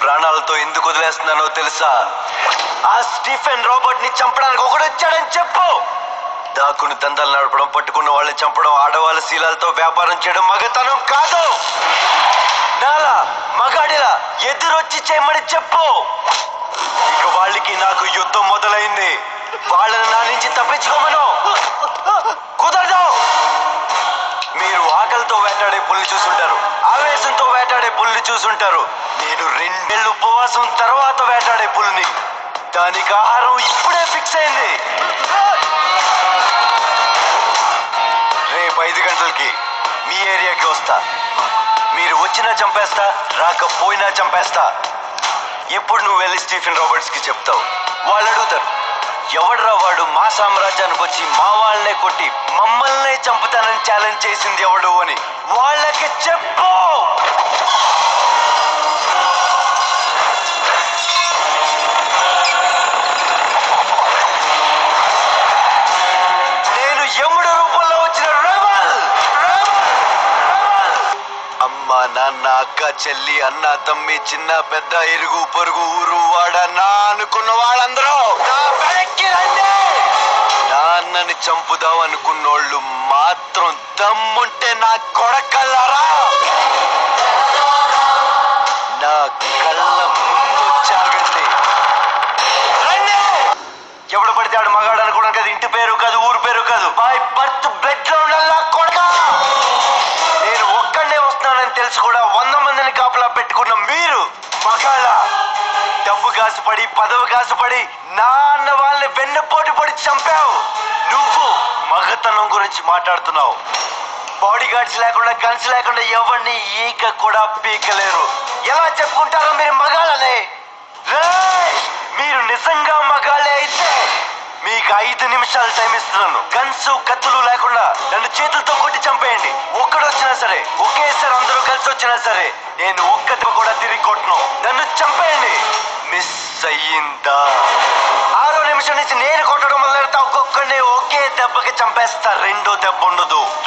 ప్రాణాలతో ఎందుకు వదిలేస్తున్నానో తెలుసా ఆ స్టీఫెన్ రాబర్ట్ ని చంపడానికి ఒకడు వచ్చాడని చెప్పు దాకుని దందాలు నడపడం పట్టుకున్న వాళ్ళని చంపడం ఆడవాళ్ళ శీలాలతో వ్యాపారం చేయడం మగతనం కాదు నాలా మగాడిలా ఎదురొచ్చి చేయమని చెప్పు ఇక వాళ్ళకి నాకు యుద్ధం మొదలైంది వాళ్ళని నా నుంచి తప్పించుకోమను కుదరదు మీరు ఆకలితో వేటాడే పుల్లి చూసుంటారు ఆవేశంతో వేటాడే పుల్లి చూసుంటారు నేను రెండేళ్ళు ఉపవాసం తర్వాత వేటాడే పుల్లిని దానికి ఆహారం ఇప్పుడే ఫిక్స్ అయింది రేపు ఐదు గంటలకి మీ ఏరియాకి వస్తా మీరు వచ్చినా చంపేస్తా రాకపోయినా చంపేస్తా ఇప్పుడు నువ్వు వెళ్ళి స్టీఫెన్ రాబర్ట్స్ కి చెప్తావు వాళ్ళు అడుగుతారు ఎవడ్రా వాడు మా సామ్రాజ్యానికి వచ్చి మా వాళ్ళనే కొట్టి మమ్మల్నే చంపుతానని ఛాలెంజ్ చేసింది ఎవడు అని వాళ్ళకి చెప్పు నేను యముడు రూపంలో వచ్చిన రెబల్ అమ్మ నాన్న అక్క చెల్లి అన్న తమ్మి చిన్న పెద్ద ఇరుగు పొరుగు ఊరు వాడ నా అనుకున్న వాళ్ళందరూ నా వెనక్కి రండి నాన్నని చంపుదాం అనుకున్నోళ్ళు మాత్రం దమ్ముంటే నా కొడకల్లారా నా కళ్ళ ముందు చాగండి రండి ఎవడు పడితే ఆడు మగాడు అనుకోవడం కదా ఇంటి పేరు కాదు ఊరు పేరు కాదు మై బర్త్ బ్లడ్ లో ఉండాలా కొడక నేను ఒక్కడే వస్తున్నానని తెలిసి కూడా వంద మందిని కాపలా పెట్టుకున్న మీరు మగాళ్ళ డబ్బు కాసుపడి పదవి కాసుపడి నాన్న వాళ్ళని వెన్నుపోటు పడి చంపావు నువ్వు మగతనం గురించి మాట్లాడుతున్నావు బాడీ గార్డ్స్ లేకుండా గన్స్ లేకుండా ఎవరిని ఈక కూడా పీకలేరు ఎలా చెప్పుకుంటారో మీరు మగాళ్ళనే రేయ్! మీరు నిజంగా మగాళ్ళే అయితే మీకు ఐదు నిమిషాలు టైం ఇస్తున్నాను గన్స్ కత్తులు లేకుండా నన్ను చేతులతో కొట్టి చంపేయండి ఒక్కడు వచ్చినా సరే ఒకేసారి అందరూ కలిసి వచ్చినా సరే నేను ఒక్కటి కూడా తిరిగి కొట్టను నన్ను చంపేయండి మిస్ అయ్యిందా ఆరో నిమిషం నుంచి నేను కొట్టడం మొదలెడతా ఒక్కొక్కడిని ఒకే దెబ్బకి చంపేస్తా రెండో దెబ్బ ఉండదు